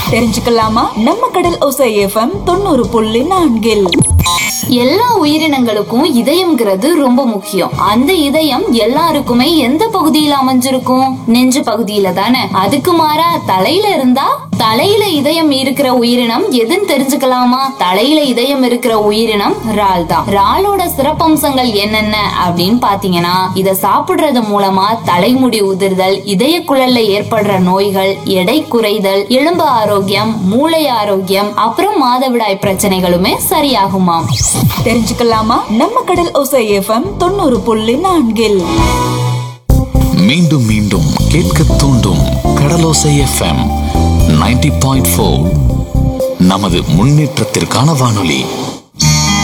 தெரிஞ்சுக்கலாமா நம்ம கடல் ஒசை எஃப்எம் தொண்ணூறு புள்ளி நான்கில் எல்லா உயிரினங்களுக்கும் இதயம்ங்கிறது ரொம்ப முக்கியம் அந்த இதயம் எல்லாருக்குமே எந்த பகுதியில அமைஞ்சிருக்கும் நெஞ்சு பகுதியில தானே அதுக்கு மாறா தலையில இருந்தா தலையில இதயம் இருக்கிற உயிரினம் எதுன்னு தெரிஞ்சுக்கலாமா தலையில இதயம் இருக்கிற உயிரினம் இறால் தான் இறாலோட சிறப்பம்சங்கள் என்னென்ன அப்படின்னு பாத்தீங்கன்னா இத சாப்பிடுறது மூலமா தலைமுடி உதிர்தல் இதய குழல்ல ஏற்படுற நோய்கள் எடை குறைதல் எலும்பு ஆரோக்கியம் மூளை ஆரோக்கியம் அப்புறம் மாதவிடாய் பிரச்சனைகளுமே சரியாகுமாம் தெரிஞ்சுக்கலாமா நம்ம கடல் ஒசை எஃப்எம் தொண்ணூறு புள்ளி நான்கில் மீண்டும் மீண்டும் கேட்க தூண்டும் கடலோசை எஃப்எம் 90.4 பாயிண்ட் நமது முன்னேற்றத்திற்கான வானொலி